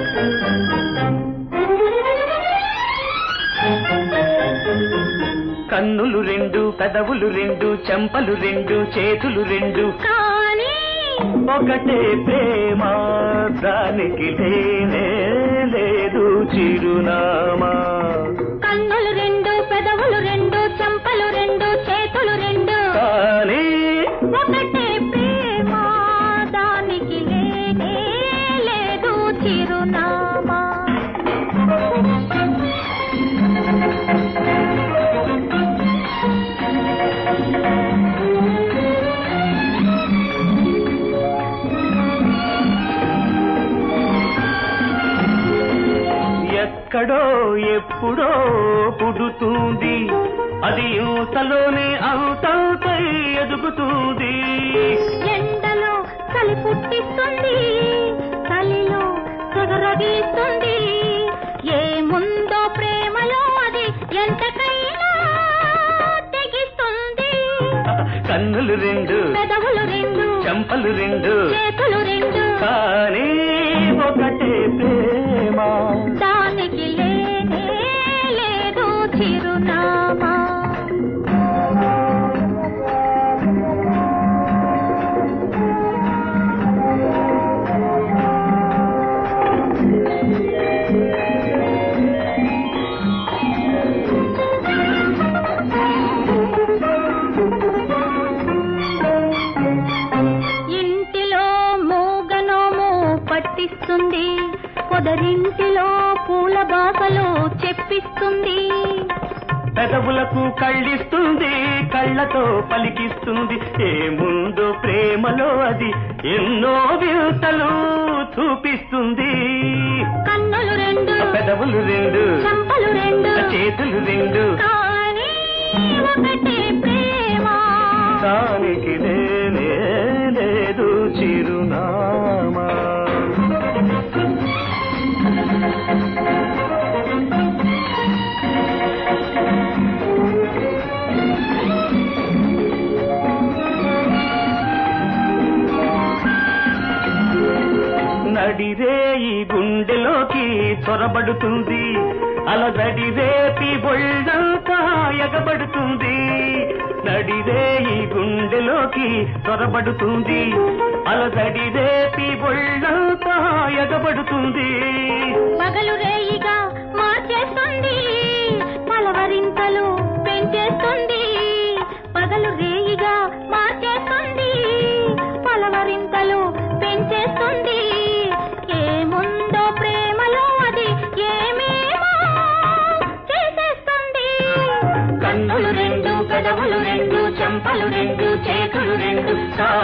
కన్నులు రెండు పెదవులు రెండు చెంపలు రెండు చేతులు రెండు కానీ ఒకటే ప్రేమ దానికి లేనే లేదు చిరునామా కన్నులు రెండు పెదవులు రెండు చెంపలు రెండు చేతులు రెండు కానీ ఒకటే ప్రేమ దానికి లేనే లేదు చిరునామా ఎక్కడో ఎప్పుడో పుడుతుంది అది యూతలోనే అంతై ఎదుగుతుంది ఎండలో చలి పుట్టిస్తుంది చలిలో చెగరగిస్తుంది ఏముందో ప్రేమలో అది ఎంతకైనా తెగిస్తుంది కన్నులు రెండు పెదవులు రెండు చెంపలు రెండు చేతులు రెండు కానీ ఒకటే ప్రేమ దానికి లేనే లేదు చిరునామా ఇంటిలో మూగనోము పట్టిస్తుంది పొదరింటిలో పూల బాసలు చెప్పిస్తుంది పెదవులకు కళ్ళిస్తుంది కళ్ళతో పలికిస్తుంది ఏముందో ప్రేమలో అది ఎన్నో వింతలు చూపిస్తుంది కన్నులు రెండు పెదవులు రెండు చెంపలు రెండు చేతులు రెండు కానీ ఒకటే ప్రేమ దానికి లేనే లేదు చిరునామా నడిరే ఈ గుండెలోకి చొరబడుతుంది అలజడి రేపి ఒళ్ళంతా ఎగబడుతుంది నడిరే ఈ గుండెలోకి చొరబడుతుంది అలజడి రేపి ఒళ్ళంతా ఎగబడుతుంది పగలు రేయిగా మార్చేస్తుంది పలవరింతలు పెంచేస్తుంది పగలు రేయిగా మార్చేస్తుంది పలవరింతలు పెంచేస్తుంది ఏముందో ప్రేమలో అది ఏమేమో చేసేస్తుంది కన్నులు రెండు పెదవులు రెండు చెంపలు రెండు చేతులు రెండు